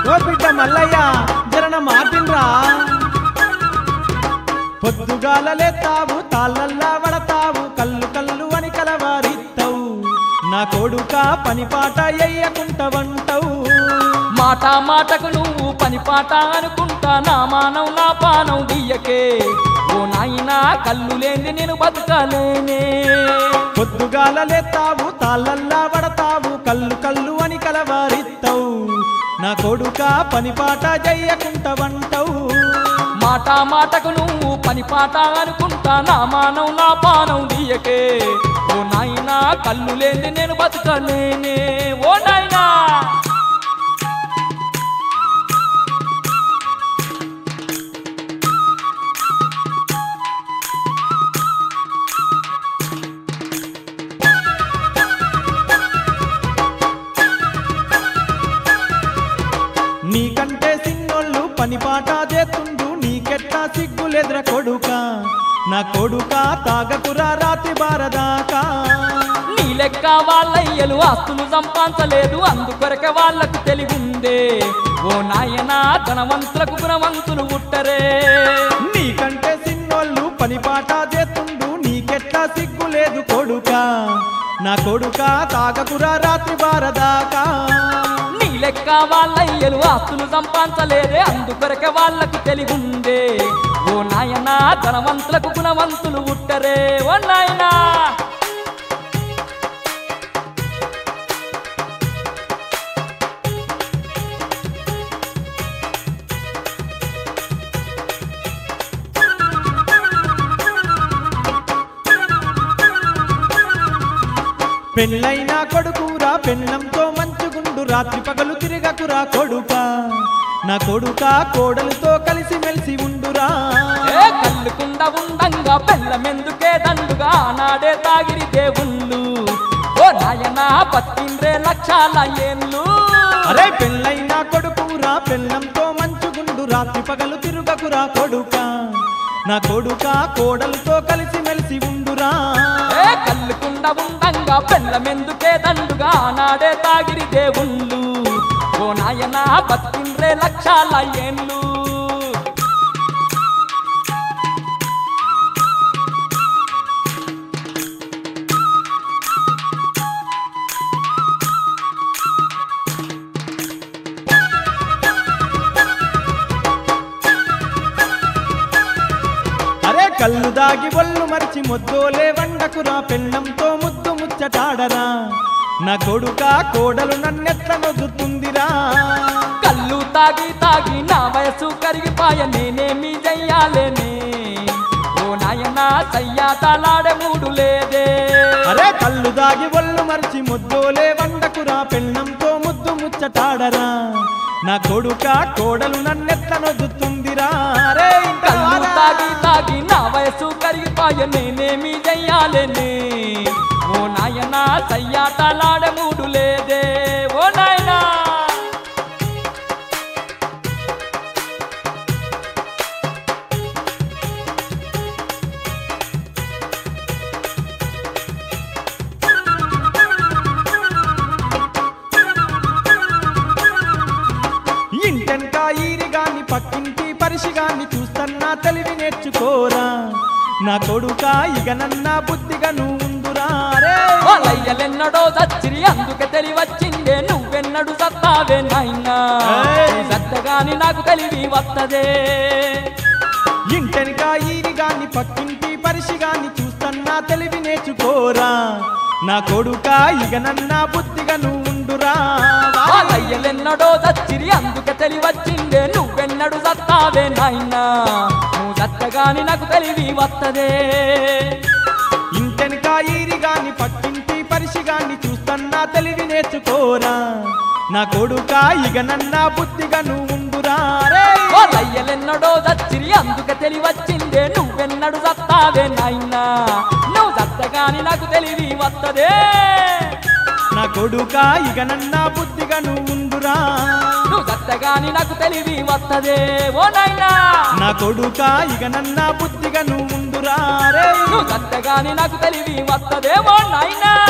ఓ బిడ్డ మల్లయ్య జరన మాటిన్రా పొద్దుగాల లేతావు తాళ్ళల్లా వడతావు కల్లు కల్లు అని కలవారిస్తావు నా కొడుక పని పాట ఎయ్యకుంటవంటవు మాట మాటకు నువ్వు పని పాట అనుకుంటా నా మానం నా పానం దియ్యకే ఓ నాయనా కళ్ళు లేని నేను బతకలేనే పొద్దుగాల లేతావు తాళ్ళల్లా వడతావు కల్లు కల్లు అని కలవారిస్తావు నా కొడుక పని పాట చెయ్యకుంటవంటవు మాట మాటకు నువ్వు పని పాట అనుకుంటా నా మానం నా పానం దియ్యకే ఓ నాయనా కళ్ళు లేని నేను బతకలేనే ఓ నాయనా నీకంటే సిన్నోళ్ళు పని పాట చేస్తుండు నీకెట్టా సిగ్గులెద్ర కొడుక నా కొడుక తాగకురా రాతి బారదాకా నీ లెక్క వాళ్ళయ్యలు ఆస్తులు సంపాదించలేదు అందుకొరకే వాళ్ళకు తెలివిందే ఓ నాయనా ధనవంతులకు గుణవంతులు పుట్టరే నీకంటే సిన్నోళ్ళు పని పాట చేస్తుండు నీకెట్టా సిగ్గులేదు కొడుక నా కొడుక తాగకురా రాత్రి బారదాకా నీ లెక్క వాళ్ళయ్యలు ఆస్తులు సంపాదించలేదే అందుకొరకే వాళ్ళకు తెలివిందే ఓ నాయనా ధనవంతులకు గుణవంతులు పుట్టరే ఓ నాయనా పెళ్ళైన కొడుకురా పెళ్ళంతో మంచుగుండు రాత్రి పగలు తిరగకురా కొడుక నా కొడుక కోడలతో కలిసి మెలిసి ఉండురా ఏ కళ్ళుకుండ ఉండంగా బెల్లమెందుకే దండుగా నాడే తాగిరి దేవుళ్ళు ఓ నాయనా పత్తిండ్రే లక్షల ఏళ్ళు అరే పెళ్ళైన కొడుకురా పెళ్ళంతో మంచుగుండు రాత్రి పగలు తిరుగకురా కొడుక నా కొడుక కోడలతో కలిసి మెలిసి ఉండురా ఏ కళ్ళుకుండ ఉండంగా బెల్లమెందుకే దండుగా నాడే తాగిరి దేవుళ్ళు ఓ నాయనా పత్తిండ్రే లక్షల ఏళ్ళు అరే కళ్ళు దాగి ఒళ్ళు మరిచి మొద్దోలే వండకురా పెళ్ళంతో ముద్దు ముచ్చటాడరా నా కొడుక కోడలు నన్నెట్ల నొద్దుతుందిరా కళ్ళు తాగి తాగి నా వయసు కరిగిపాయ నేనేమి చెయ్యాలేనే ఓ నాయనా సయ్యాతలాడే మూడు లేదే అరే కళ్ళు దాగి ఒళ్ళు మరిచి ముద్దోలే వండకురా పెళ్ళంతో ముద్దు ముచ్చటాడరా నా కొడుక కోడలు నన్నెట్ల నొద్దుతుందిరా అరే ఇంత కళ్ళు వారా. తాగి తాగి నా వయసు కరిగిపాయ నేనేమి చెయ్యాలేనే ఓ నాయనా సయ్యాతలాడే మూడు లేదే ఓ నాయనా ఇంటెనక ఈరిగాని పక్కింటి పరిసిగాని చూస్తన్నా తెలివి నేర్చుకోరా నా కొడుక ఇక నన్న బుద్ధిగా నువ్వుందురా రే వాళ్ళయ్యలెన్నడో దచ్చిరి అందుకే తెలివచ్చిందే నువ్వెన్నడు సత్తావే నాయనా ఏయ్! సత్తగాని నాకు తెలివి వత్తదే ఇంటెనక ఈరిగాని పక్కింటి పరిసిగాని చూస్తన్నా తెలివి నేర్చుకోరా నా కొడుక ఇక నన్న బుద్ధిగా నువ్వుండురా వాళ్ళయ్యలెన్నడో దచ్చిరి అందుకే తెలివచ్చిందే నువ్వెన్నడు సత్తావే నాయనా నువ్వు సత్తగాని నాకు తెలివి వత్తదే ఇంటెనక ఈరిగాని పక్కింటి పరిసిగాని చూస్తన్నా తెలివి నేర్చుకోరా నా కొడుక ఇక నన్న బుద్ధిగా నువ్వుండురా రే వాళ్ళయ్యలెన్నడో దచ్చిరి అందుకే తెలివచ్చిందే నువ్వెన్నడు సత్తావే నాయనా నువ్వు సత్తగాని నాకు తెలివి వత్తదే నా కొడుక ఇక నన్న బుద్ధిగా నువ్వుండురా నువ్వు సత్తగాని నాకు తెలివి వత్తదే ఓ నాయనా నా కొడుక ఇక నన్న బుద్ధిగా నువ్వుండురా రే నువ్వు సత్తగాని నాకు తెలివి వత్తదే ఓ నాయనా